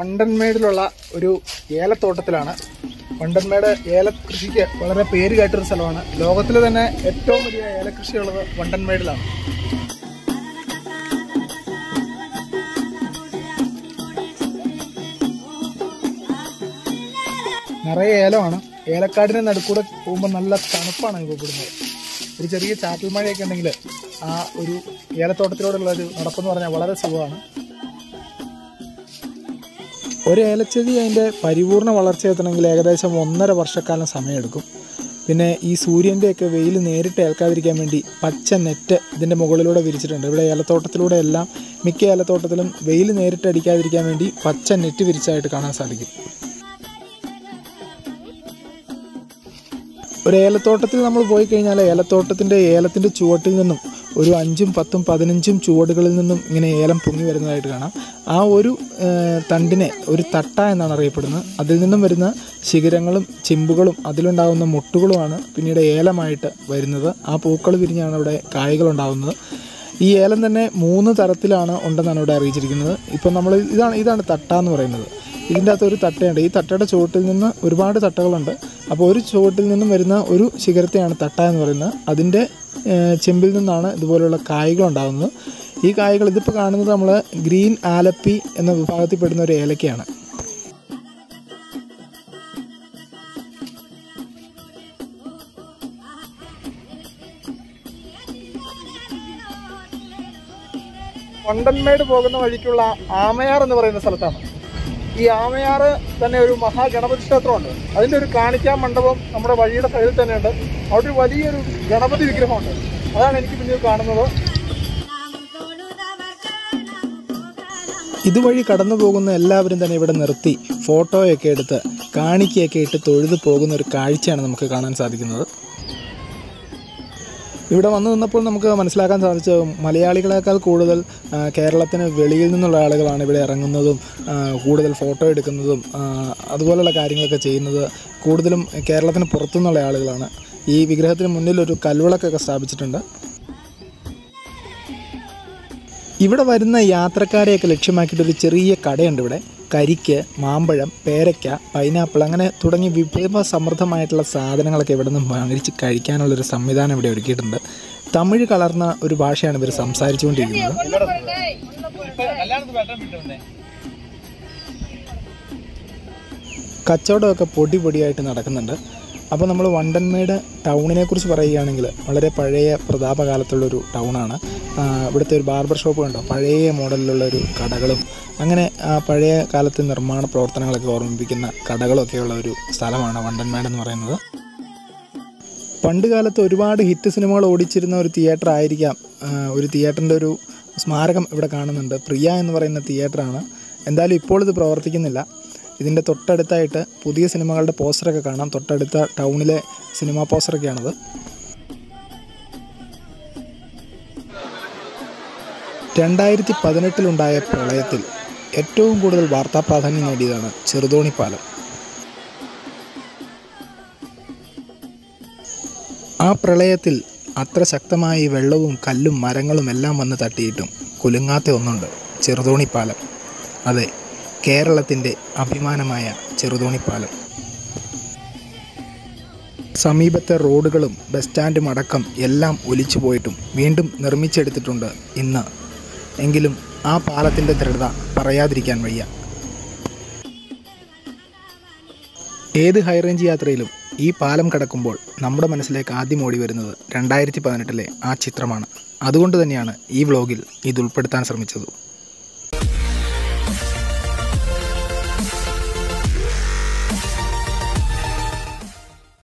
വണ്ടൻമേടിലുള്ള ഒരു ഏലത്തോട്ടത്തിലാണ് വണ്ടൻമേട് ഏല കൃഷിക്ക് വളരെ പേര് കേട്ടൊരു സ്ഥലമാണ് ലോകത്തിലെ തന്നെ ഏറ്റവും വലിയ ഏലകൃഷിയുള്ളത് വണ്ടൻമേടിലാണ് നിറയെ ഏലമാണ് ഏലക്കാടിന്റെ നടുക്കൂടെ പോകുമ്പോൾ നല്ല തണുപ്പാണ് അനുഭവപ്പെടുന്നത് ഒരു ചെറിയ ചാറ്റൽ മഴയൊക്കെ ഉണ്ടെങ്കിൽ ആ ഒരു ഏലത്തോട്ടത്തിലൂടെയുള്ള ഒരു നടപ്പെന്ന് പറഞ്ഞാൽ വളരെ സുഖമാണ് ഒരു ഏലച്ചെടി അതിൻ്റെ പരിപൂർണ വളർച്ച എത്തണമെങ്കിൽ ഏകദേശം ഒന്നര വർഷക്കാലം സമയമെടുക്കും പിന്നെ ഈ സൂര്യൻ്റെയൊക്കെ വെയിൽ നേരിട്ട് ഏൽക്കാതിരിക്കാൻ വേണ്ടി പച്ച നെറ്റ് ഇതിൻ്റെ മുകളിലൂടെ വിരിച്ചിട്ടുണ്ട് ഇവിടെ ഏലത്തോട്ടത്തിലൂടെ എല്ലാം മിക്ക ഏലത്തോട്ടത്തിലും വെയിൽ നേരിട്ട് അടിക്കാതിരിക്കാൻ വേണ്ടി പച്ച നെറ്റ് വിരിച്ചായിട്ട് കാണാൻ സാധിക്കും ഒരു ഏലത്തോട്ടത്തിൽ നമ്മൾ പോയി കഴിഞ്ഞാൽ ഏലത്തോട്ടത്തിൻ്റെ ഏലത്തിൻ്റെ ചുവട്ടിൽ നിന്നും ഒരു അഞ്ചും പത്തും പതിനഞ്ചും ചുവടുകളിൽ നിന്നും ഇങ്ങനെ ഏലം പൊങ്ങി വരുന്നതായിട്ട് കാണാം ആ ഒരു ഏഹ്, തണ്ടിനെ ഒരു തട്ട എന്നാണ് അറിയപ്പെടുന്നത് അതിൽ നിന്നും വരുന്ന ശിഖരങ്ങളും ചിമ്പുകളും അതിലുണ്ടാകുന്ന മുട്ടുകളുമാണ് പിന്നീട് ഏലമായിട്ട് വരുന്നത് ആ പൂക്കൾ വിരിഞ്ഞാണ് അവിടെ കായ്കൾ ഉണ്ടാകുന്നത് ഈ ഏലം തന്നെ മൂന്ന് തരത്തിലാണ് ഉണ്ടെന്നാണ് ഇവിടെ അറിയിച്ചിരിക്കുന്നത് ഇപ്പം നമ്മൾ ഇതാണ് ഇതാണ് തട്ട എന്ന് പറയുന്നത് ഇതിൻ്റെ അകത്ത് ഒരു തട്ടയുണ്ട് ഈ തട്ടയുടെ ചുവട്ടിൽ നിന്ന് ഒരുപാട് തട്ടകളുണ്ട് അപ്പോൾ ഒരു ചുവട്ടിൽ നിന്നും വരുന്ന ഒരു ശിഖരത്തെയാണ് തട്ട എന്ന് പറയുന്നത് അതിൻ്റെ ഏഹ്, ചെമ്പിൽ നിന്നാണ് ഇതുപോലുള്ള കായ്കൾ ഉണ്ടാകുന്നത് ഈ കായ്കൾ ഇതിപ്പോൾ കാണുന്നത് നമ്മൾ ഗ്രീൻ ആലപ്പി എന്ന വിഭാഗത്തിൽപ്പെടുന്ന ഒരു ഏലക്കയാണ് വണ്ടൻമേട് പോകുന്ന വഴിക്കുള്ള ആമയാർ എന്ന് പറയുന്ന സ്ഥലത്താണ് ഈ ആമയാറ് തന്നെ ഒരു മഹാഗണപതി ക്ഷേത്രമുണ്ട് അതിൻ്റെ ഒരു കാണിക്കാൻ മണ്ഡപം നമ്മുടെ വഴിയുടെ സൈഡിൽ തന്നെയുണ്ട് അവിടെ ഒരു വലിയൊരു ഗണപതി വിഗ്രഹമുണ്ട് അതാണ് എനിക്ക് പിന്നീട് കാണുന്നത് ഇതുവഴി കടന്നു പോകുന്ന എല്ലാവരും തന്നെ ഇവിടെ നിർത്തി ഫോട്ടോയൊക്കെ എടുത്ത് കാണിക്കയൊക്കെ ഇട്ട് തൊഴുതു പോകുന്ന ഒരു കാഴ്ചയാണ് നമുക്ക് കാണാൻ സാധിക്കുന്നത് ഇവിടെ വന്നു നിന്നപ്പോൾ നമുക്ക് മനസ്സിലാക്കാൻ സാധിച്ചത് മലയാളികളെക്കാൾ കൂടുതൽ ആ, കേരളത്തിന് വെളിയിൽ നിന്നുള്ള ആളുകളാണ് ഇവിടെ ഇറങ്ങുന്നതും ആ, കൂടുതൽ ഫോട്ടോ എടുക്കുന്നതും ആ, അതുപോലുള്ള കാര്യങ്ങളൊക്കെ ചെയ്യുന്നത് കൂടുതലും കേരളത്തിന് പുറത്തുനിന്നുള്ള ആളുകളാണ് ഈ വിഗ്രഹത്തിന് മുന്നിൽ ഒരു കൽവിളക്കൊക്കെ സ്ഥാപിച്ചിട്ടുണ്ട് ഇവിടെ വരുന്ന യാത്രക്കാരെയൊക്കെ ലക്ഷ്യമാക്കിയിട്ട് ഒരു ചെറിയ കടയുണ്ട് ഇവിടെ കരിക്ക് മാമ്പഴം പേരയ്ക്ക പൈനാപ്പിൾ അങ്ങനെ തുടങ്ങി വിഭവ സമൃദ്ധമായിട്ടുള്ള സാധനങ്ങളൊക്കെ ഇവിടെ നിന്ന് മേടിച്ച് കഴിക്കാനുള്ളൊരു സംവിധാനം ഇവിടെ ഒരുക്കിയിട്ടുണ്ട് തമിഴ് കലർന്ന ഒരു ഭാഷയാണ് ഇവർ സംസാരിച്ചുകൊണ്ടിരിക്കുന്നത് കച്ചവടമൊക്കെ പൊടി പൊടിയായിട്ട് നടക്കുന്നുണ്ട് അപ്പോൾ നമ്മൾ വണ്ടൻമേട് ടൗണിനെ കുറിച്ച് പറയുകയാണെങ്കിൽ വളരെ പഴയ പ്രതാപകാലത്തുള്ളൊരു ടൗണാണ് ആ, ഇവിടുത്തെ ഒരു ബാർബർ ഷോപ്പ് കണ്ടോ പഴയ മോഡലിലുള്ള ഒരു കടകളും അങ്ങനെ ആ പഴയ കാലത്തെ നിർമ്മാണ പ്രവർത്തനങ്ങളൊക്കെ ഓർമ്മിപ്പിക്കുന്ന കടകളൊക്കെയുള്ള ഒരു സ്ഥലമാണ് വണ്ടൻമേട് എന്ന് പറയുന്നത് പണ്ട് കാലത്ത് ഒരുപാട് ഹിറ്റ് സിനിമകൾ ഓടിച്ചിരുന്ന ഒരു തിയേറ്റർ ആയിരിക്കാം ആ, ഒരു തിയേറ്ററിൻ്റെ ഒരു സ്മാരകം ഇവിടെ കാണുന്നുണ്ട് പ്രിയ എന്ന് പറയുന്ന തിയേറ്ററാണ് എന്തായാലും ഇപ്പോൾ ഇത് പ്രവർത്തിക്കുന്നില്ല ഇതിൻ്റെ തൊട്ടടുത്തായിട്ട് പുതിയ സിനിമകളുടെ പോസ്റ്ററൊക്കെ കാണാം തൊട്ടടുത്ത ടൗണിലെ സിനിമാ പോസ്റ്ററൊക്കെയാണത് രണ്ടായിരത്തി പതിനെട്ടിലുണ്ടായ പ്രളയത്തിൽ ഏറ്റവും കൂടുതൽ വാർത്താ പ്രാധാന്യം നേടിയതാണ് ചെറുതോണി പാലം ആ പ്രളയത്തിൽ അത്ര ശക്തമായി വെള്ളവും കല്ലും മരങ്ങളും എല്ലാം വന്ന് തട്ടിയിട്ടും കുലുങ്ങാത്ത ഒന്നുണ്ട് ചെറുതോണിപ്പാലം അതെ കേരളത്തിൻ്റെ അഭിമാനമായ ചെറുതോണിപ്പാലം സമീപത്തെ റോഡുകളും ബസ് സ്റ്റാൻഡും അടക്കം എല്ലാം ഒലിച്ചു പോയിട്ടും വീണ്ടും നിർമ്മിച്ചെടുത്തിട്ടുണ്ട് ഇന്ന് എങ്കിലും ആ പാലത്തിൻ്റെ ദൃഢത പറയാതിരിക്കാൻ വയ്യ ഏത് ഹൈറേഞ്ച് യാത്രയിലും ഈ പാലം കടക്കുമ്പോൾ നമ്മുടെ മനസ്സിലേക്ക് ആദ്യം ഓടി വരുന്നത് രണ്ടായിരത്തി പതിനെട്ടിലെ ആ ചിത്രമാണ് അതുകൊണ്ട് തന്നെയാണ് ഈ വ്ലോഗിൽ ഇത് ഉൾപ്പെടുത്താൻ ശ്രമിച്ചത്